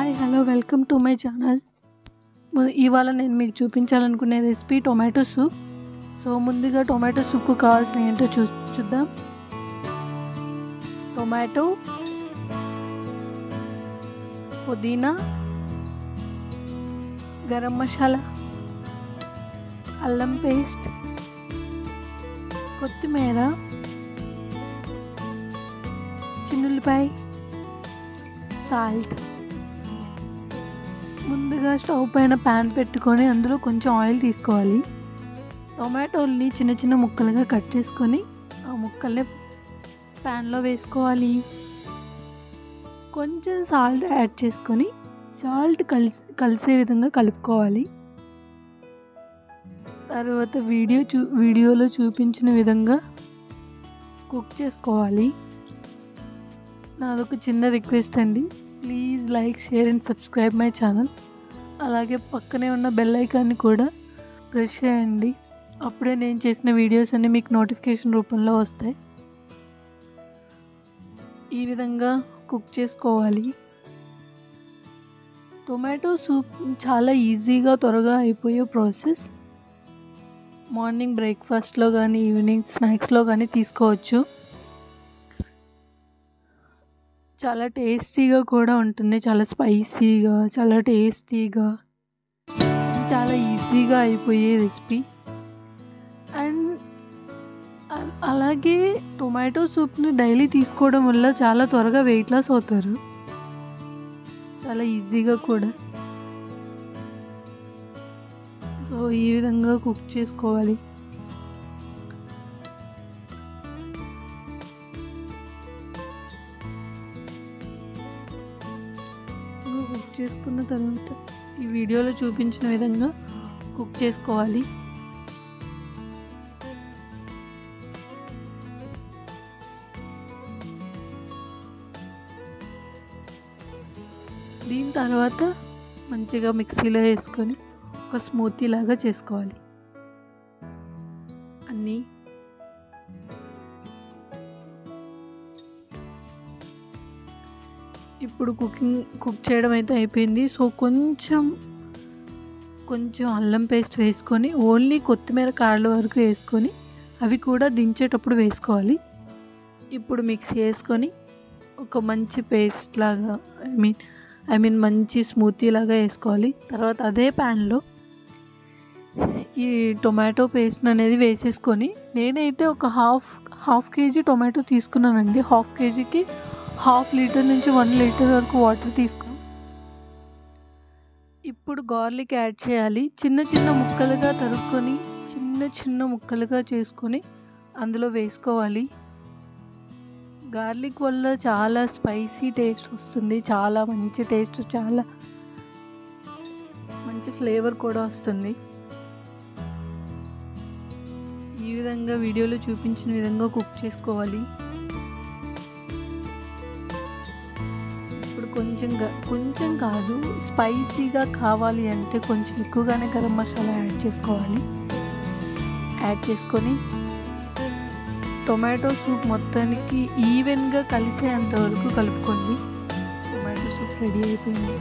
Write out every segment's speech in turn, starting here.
hi hello welcome to my channel ఇవాళ నేను మీకు చూపించాలనుకునే రెసిపీ టొమాటో సూప్ సో ముందుగా టొమాటో సూప్కు కావాల్సిన ఏంటో చూ చూద్దాం టొమాటో పుదీనా గరం మసాలా అల్లం పేస్ట్ కొత్తిమీర చిన్నులపాయ సాల్ట్ ముందుగా స్టవ్ పైన ప్యాన్ పెట్టుకొని అందులో కొంచెం ఆయిల్ తీసుకోవాలి టొమాటోల్ని చిన్న చిన్న ముక్కలుగా కట్ చేసుకొని ఆ ముక్కల్ని ప్యాన్లో వేసుకోవాలి కొంచెం సాల్ట్ యాడ్ చేసుకొని సాల్ట్ కలిసి కలిసే విధంగా కలుపుకోవాలి తర్వాత వీడియో చూ వీడియోలో చూపించిన విధంగా కుక్ చేసుకోవాలి నాదొక చిన్న రిక్వెస్ట్ అండి please like share and subscribe my channel అలాగే పక్కనే ఉన్న బెల్ ఐకాన్ని కూడా ప్రెస్ చేయండి అప్పుడే నేను చేసిన వీడియోస్ అన్నీ మీకు నోటిఫికేషన్ రూపంలో వస్తాయి ఈ విధంగా కుక్ చేసుకోవాలి టొమాటో సూప్ చాలా ఈజీగా త్వరగా అయిపోయే ప్రాసెస్ మార్నింగ్ బ్రేక్ఫాస్ట్లో కానీ ఈవినింగ్ స్నాక్స్లో కానీ తీసుకోవచ్చు చాలా టేస్టీగా కూడా ఉంటుంది చాలా స్పైసీగా చాలా టేస్టీగా చాలా ఈజీగా అయిపోయే రెసిపీ అండ్ అలాగే టొమాటో సూప్ని డైలీ తీసుకోవడం వల్ల చాలా త్వరగా వెయిట్ లాస్ అవుతారు చాలా ఈజీగా కూడా సో ఈ విధంగా కుక్ చేసుకోవాలి కుక్ చేసుకున్న తర్వాత ఈ వీడియోలో చూపించిన విధంగా కుక్ చేసుకోవాలి దీని తర్వాత మంచిగా మిక్సీలో వేసుకొని ఒక స్మూతీ లాగా చేసుకోవాలి అన్నీ ఇప్పుడు కుకింగ్ కుక్ చేయడం అయితే అయిపోయింది సో కొంచెం కొంచెం అల్లం పేస్ట్ వేసుకొని ఓన్లీ కొత్తిమీర కాళ్ళ వరకు వేసుకొని అవి కూడా దించేటప్పుడు వేసుకోవాలి ఇప్పుడు మిక్స్ చేసుకొని ఒక మంచి పేస్ట్ లాగా ఐ మీన్ ఐ మీన్ మంచి స్మూతీ లాగా వేసుకోవాలి తర్వాత అదే ప్యాన్లో ఈ టొమాటో పేస్ట్ అనేది వేసేసుకొని నేనైతే ఒక హాఫ్ హాఫ్ కేజీ టొమాటో తీసుకున్నానండి హాఫ్ కేజీకి హాఫ్ లీటర్ నుంచి వన్ లీటర్ వరకు వాటర్ తీసుకో ఇప్పుడు గార్లిక్ యాడ్ చేయాలి చిన్న చిన్న ముక్కలుగా తరుక్కొని చిన్న చిన్న ముక్కలుగా చేసుకొని అందులో వేసుకోవాలి గార్లిక్ వల్ల చాలా స్పైసీ టేస్ట్ వస్తుంది చాలా మంచి టేస్ట్ చాలా మంచి ఫ్లేవర్ కూడా వస్తుంది ఈ విధంగా వీడియోలో చూపించిన విధంగా కుక్ చేసుకోవాలి ఇప్పుడు కొంచెం కొంచెం కాదు స్పైసీగా కావాలి అంటే కొంచెం ఎక్కువగానే గరం మసాలా యాడ్ చేసుకోవాలి యాడ్ చేసుకొని టొమాటో సూప్ మొత్తానికి ఈవెన్గా కలిసేంత వరకు కలుపుకోండి టొమాటో సూప్ రెడీ అయిపోయింది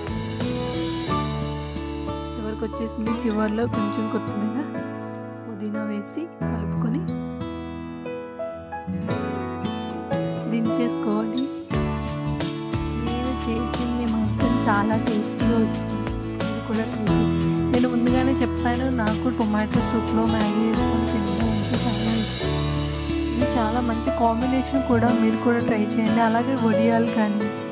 చివరికి వచ్చేసింది చివరిలో కొంచెం కొత్తిమీర పుదీనా వేసి కలుపుకొని దించేసుకోవాలి నేను చేసింది మాత్రం చాలా టేస్టీగా వచ్చింది ఇది కూడా ట్రై నేను ముందుగానే చెప్పాను నాకు టొమాటో సూప్లో మ్యాగీ వేసుకొని తినడం అంటే చాలా ఇష్టం ఇది చాలా మంచి కాంబినేషన్ కూడా మీరు కూడా ట్రై చేయండి అలాగే వడియాలు కానీ